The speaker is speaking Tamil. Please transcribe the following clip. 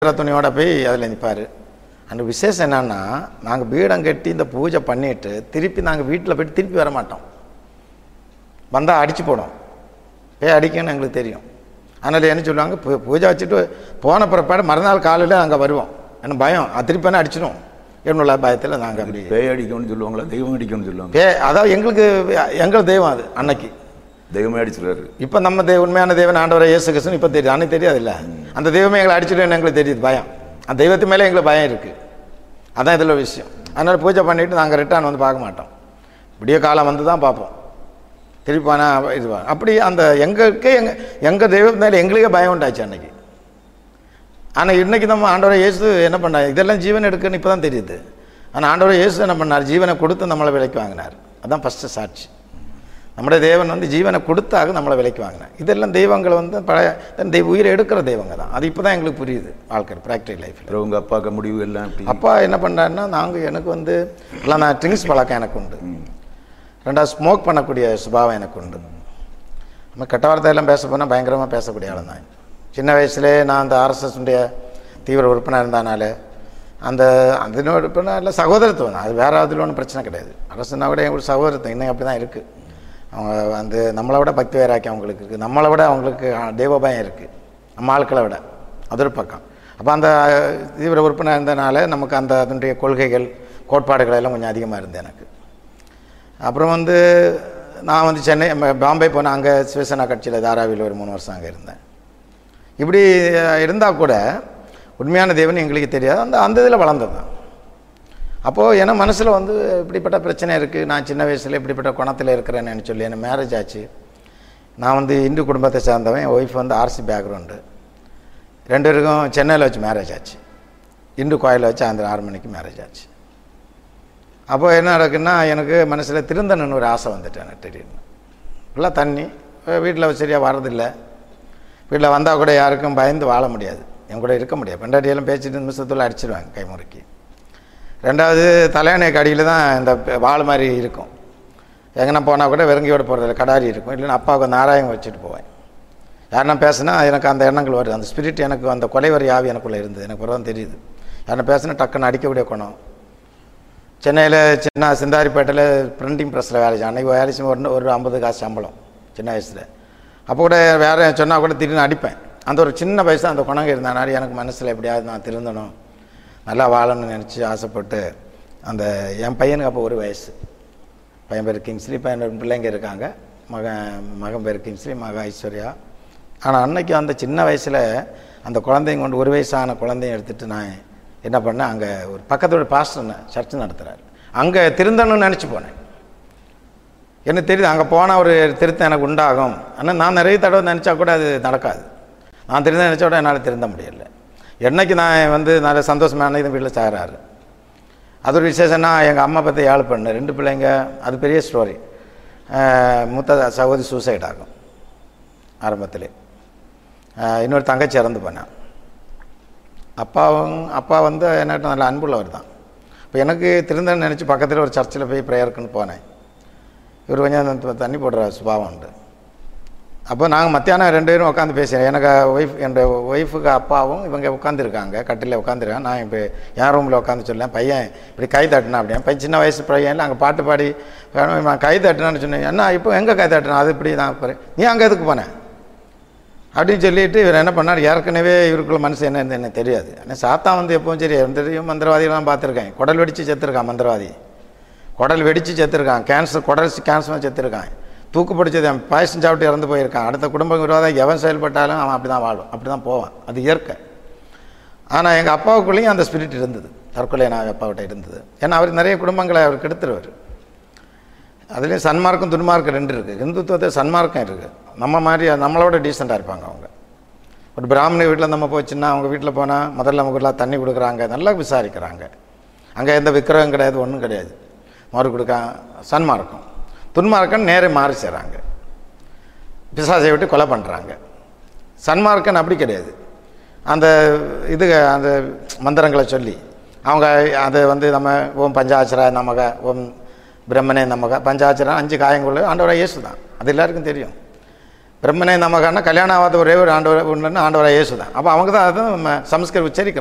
ஈர துணியோட போய் அதில் நிற்பார் அந்த விசேஷம் என்னன்னா நாங்கள் பீடம் கட்டி இந்த பூஜை பண்ணிட்டு திருப்பி நாங்கள் வீட்டில் போயிட்டு திருப்பி வர மாட்டோம் வந்தால் அடிச்சு போடும் போய் அடிக்கணும்னு எங்களுக்கு தெரியும் அதனால் என்ன சொல்லுவாங்க பூ- பூஜை வச்சுட்டு போன பிறப்பாடு மறுநாள் காலையில் அங்கே வருவோம் எனக்கு பயம் அது திருப்பி வேணா அடிச்சிடும் என்னுள்ள பயத்தில் நாங்கள் அப்படி பேய் அடிக்கணும்னு சொல்லுவாங்களா தெய்வம் அடிக்கணும்னு சொல்லுவாங்க பே அதாவது எங்களுக்கு எங்கள் தெய்வம் அது அன்னைக்கு தெய்வமே அடிச்சிருக்காரு இப்போ நம்ம தெய்வம் உண்மையான தெய்வம் ஆண்டவரை இயேசு கிறிஸ்துன்னு இப்போ தெரியும் அன்னைக்கு தெரியாது இல்லை அந்த தெய்வமே எங்களை அடிச்சிடுன்னு எங்களுக்கு தெரியுது பயம் அந்த தெய்வத்து மேலே எங்களுக்கு பயம் இருக்குது அதான் இதில் விஷயம் அதனால் பூஜை பண்ணிவிட்டு நாங்கள் ரிட்டர்ன் வந்து பார்க்க மாட்டோம் விடிய காலம் வந்து தான் பார்ப்போம் திருப்பானா இது வா- அப்படி அந்த எங்களுக்கே எங்கள் எங்கள் தெய்வத்து மேலே எங்களுக்கே பயம் உண்டாச்சு அன்னைக்கு ஆனால் இன்னைக்கு நம்ம ஆண்டவரை இயேசு என்ன பண்ணார் இதெல்லாம் ஜீவன் எடுக்குன்னு இப்போ தான் தெரியுது ஆனால் ஆண்டவரை இயேசு என்ன பண்ணார் ஜீவனை கொடுத்து நம்மளை விலைக்கு வாங்கினார் அதான் ஃபஸ்ட்டு சாட்சி நம்முடைய தேவன் வந்து ஜீவனை கொடுத்தாக நம்மளை விலைக்கு வாங்கினார் இதெல்லாம் தெய்வங்கள் வந்து பழைய தன் தெய்வ உயிரை எடுக்கிற தெய்வங்க தான் அது இப்போ தான் எங்களுக்கு புரியுது வாழ்க்கை ப்ராக்டிகல் லைஃப்பில் அப்புறம் உங்க அப்பாக்கு முடிவு எல்லாம் எப்படி அப்பா என்ன பண்ணாருன்னா நாங்கள் எனக்கு வந்து எல்லாம் நான் ட்ரிங்க்ஸ் பழக்கம் எனக்கு உண்டு ரெண்டாவது ஸ்மோக் பண்ணக்கூடிய சுபாவம் எனக்கு உண்டு நம்ம கெட்ட வார்த்தையெல்லாம் பேச போனால் பயங்கரமாக பேசக்கூடிய ஆள் தான் சின்ன வயசுலேயே நான் அந்த RSS உடைய தீவிர உறுப்பினர் இருந்தனால அந்த அதனோட உறுப்பினர் இல்லை சகோதரத்துவம் தான் அது வேற அதில் ஒன்றும் பிரச்சனை கிடையாது அரசுனா விட எங்களுக்கு சகோதரத்துவம் இன்னும் அப்படி தான் இருக்குது அவங்க வந்து நம்மளை விட பக்தி வேறாக்கி அவங்களுக்கு இருக்குது நம்மளை விட அவங்களுக்கு ஆ, தெய்வ பயம் இருக்குது நம்ம ஆட்களை விட அது ஒரு பக்கம் அப்போ அந்த தீவிர உறுப்பினர் இருந்தனால நமக்கு அந்த அதனுடைய கொள்கைகள் கோட்பாடுகள் எல்லாம் கொஞ்சம் அதிகமாக இருந்தது எனக்கு அப்புறம் வந்து நான் வந்து சென்னை ம- பாம்பே போனேன் அங்கே சிவசேனா கட்சியில் தாராவியில் ஒரு மூணு வருஷம் அங்கே இருந்தேன் இப்படி இருந்தால் கூட உண்மையான தேவன் எங்களுக்கு தெரியாது அந்த அந்த இதில் வளர்ந்தது தான் அப்போது என மனசில் வந்து இப்படிப்பட்ட பிரச்சனை இருக்குது நான் சின்ன வயசில் இப்படிப்பட்ட குணத்தில் இருக்கிறேன்னு சொல்லி எனக்கு மேரேஜ் ஆச்சு நான் வந்து இந்து குடும்பத்தை சார்ந்தவன் என் ஒய்ஃப் வந்து ஆர்சி பேக்ரவுண்டு ரெண்டு பேருக்கும் சென்னையில் வச்சு மேரேஜ் ஆச்சு இந்து கோயிலில் வச்சு அந்த ஆறு மணிக்கு மேரேஜ் ஆச்சு அப்போ என்ன நடக்குன்னா எனக்கு மனசில் திருந்தணுன்னு ஒரு ஆசை வந்துட்டு எனக்கு திடீர்னு ஃபுல்லாக தண்ணி வீட்டில் சரியாக வர்றதில்லை வீட்டில் வந்தால் கூட யாருக்கும் பயந்து வாழ முடியாது என் கூட இருக்க முடியாது பெண்டாட்டியெல்லாம் பேசிட்டு நிமிஷத்தில் அடிச்சிடுவாங்க கைமுறைக்கு ரெண்டாவது தலையணைக்கு அடியில் தான் இந்த வாள் மாதிரி இருக்கும் எங்கன்னா போனால் கூட வெறுங்கையோடு போகிறதில்ல கடாரி இருக்கும் இல்லைன்னா அப்பாவுக்கு நாராயணம் வச்சுட்டு போவேன் யாருன்னா பேசுனா எனக்கு அந்த எண்ணங்கள் வருது அந்த ஸ்பிரிட் எனக்கு அந்த கொலைவரி ஆவி எனக்குள்ளே இருந்தது எனக்கு பிறகு தான் தெரியுது யாருன்னா பேசுனா டக்குன்னு அடிக்கக்கூடிய குணம் சென்னையில் சின்ன சிந்தாரிப்பேட்டையில் பிரிண்டிங் ப்ரெஸ்ஸில் வேலை செய்யும் அன்றைக்கி வேலை செய்யும் ஒரு ஒரு ஐம்பது காசு சம்பளம் சின்ன வயசில் அப்போ கூட வேறு சொன்னால் கூட திடீர்னு அடிப்பேன் அந்த ஒரு சின்ன வயசு அந்த குணங்க இருந்தனால எனக்கு மனசில் எப்படியாவது நான் திருந்தணும் நல்லா வாழணும்னு நினச்சி ஆசைப்பட்டு அந்த என் பையனுக்கு அப்போ ஒரு வயசு பையன் பேர் கிங்ஸ்லி பையன் ரெண்டு பிள்ளைங்க இருக்காங்க மகன் மகன் பேர் கிங்ஸ்லி மக ஐஸ்வர்யா ஆனால் அன்னைக்கு அந்த சின்ன வயசில் அந்த குழந்தைங்க கொண்டு ஒரு வயசான குழந்தைய எடுத்துகிட்டு நான் என்ன பண்ணேன் அங்கே ஒரு பக்கத்தோட பாஸ்டர் சர்ச் நடத்துகிறார் அங்கே திருந்தணும்னு நினச்சி போனேன் எனக்கு தெரியுது அங்கே போனால் ஒரு திருத்தம் எனக்கு உண்டாகும் ஆனால் நான் நிறைய தடவை நினச்சா கூட அது நடக்காது நான் திருந்த நினச்சா கூட என்னால் திருந்த முடியல என்னைக்கு நான் வந்து நல்ல சந்தோஷமான இது வீட்டில் சாகிறாரு அது ஒரு விசேஷம்னா எங்கள் அம்மா பற்றி ஏழு பண்ணு ரெண்டு பிள்ளைங்க அது பெரிய ஸ்டோரி மூத்த சகோதரி சூசைட் ஆகும் ஆரம்பத்திலே அஹ் இன்னொரு தங்கச்சி இறந்து போனேன் அப்பாவும் அப்பா வந்து என்கிட்ட நல்ல அன்புள்ளவர் தான் இப்போ எனக்கு திருந்தன்னு நினச்சி பக்கத்தில் ஒரு சர்ச்சில் போய் ப்ரேயருக்குன்னு போனேன் இவர் கொஞ்சம் அந்த தண்ணி போடுற சுபாவம் உண்டு அப்போ நாங்கள் மத்தியானம் ரெண்டு பேரும் உட்காந்து பேசுகிறேன் எனக்கு ஒய்ஃப் என்னோட ஒய்ஃபுக்கு அப்பாவும் இவங்க உட்காந்துருக்காங்க கட்டில் உட்காந்துருக்காங்க நான் இப்போ என் ரூமில் உட்காந்து சொல்லேன் பையன் இப்படி கை தட்டினா அப்படியே பையன் சின்ன வயசு பையன் அங்கே பாட்டு பாடி வேணும் நான் கை தட்டினான்னு சொன்னேன் என்ன இப்போ எங்கே கை தட்டினா அது இப்படி நான் போகிறேன் நீ அங்கே எதுக்கு போனேன் அப்படின்னு சொல்லிட்டு இவர் என்ன பண்ணார் ஏற்கனவே இவருக்குள்ள மனசு என்ன இருந்தது எனக்கு தெரியாது ஆனால் சாத்தா வந்து எப்பவும் சரி எந்த மந்திரவாதிகளாம் பார்த்துருக்கேன் குடல் வெடித்து செத்துருக்கான் மந்திரவாதி குடல் வெடித்து செத்துருக்கான் கேன்சர் குடல் கேன்சர் செத்துருக்கான் தூக்கு பிடிச்சது அவன் பாயசம் சாப்பிட்டு இறந்து போயிருக்கான் அடுத்த குடும்ப விரோதம் எவன் செயல்பட்டாலும் அவன் அப்படி தான் வாழும் அப்படி தான் போவான் அது இயற்கை ஆனால் எங்கள் அப்பாவுக்குள்ளேயும் அந்த ஸ்பிரிட் இருந்தது தற்கொலை நான் அப்பாவிட்ட இருந்தது ஏன்னா அவர் நிறைய குடும்பங்களை அவர் கெடுத்துருவார் அதுலேயும் சன்மார்க்கம் துன்மார்க்கம் ரெண்டு இருக்குது இந்துத்துவத்தில் சன்மார்க்கம் இருக்குது நம்ம மாதிரி நம்மளோட டீசெண்டாக இருப்பாங்க அவங்க ஒரு பிராமண வீட்டில் நம்ம போச்சுன்னா அவங்க வீட்டில் போனால் முதல்ல நமக்குலாம் தண்ணி கொடுக்குறாங்க நல்லா விசாரிக்கிறாங்க அங்கே எந்த விக்கிரகம் கிடையாது ஒன்றும் கிடையாது மறு கொடுக்க சன்மார்க்கம் துன்மார்க்கம் நேரே மாறி செய்கிறாங்க பிசாசை விட்டு கொலை பண்ணுறாங்க சன்மார்க்கன் அப்படி கிடையாது அந்த இது அந்த மந்திரங்களை சொல்லி அவங்க அதை வந்து நம்ம ஓம் பஞ்சாட்சரா நமக ஓம் பிரம்மனே நமக பஞ்சாட்சரம் அஞ்சு காயங்குள்ள ஆண்டவராக இயேசு தான் அது எல்லாருக்கும் தெரியும் பிரம்மனே நமக்கான கல்யாணம் ஆகாத ஒரே ஒரு ஆண்டவர் ஒன்றுன்னு ஆண்டவராக இயேசு தான் அப்போ அவங்க தான் அதை சமஸ்கிருத உச்சரிக்கிறாங்க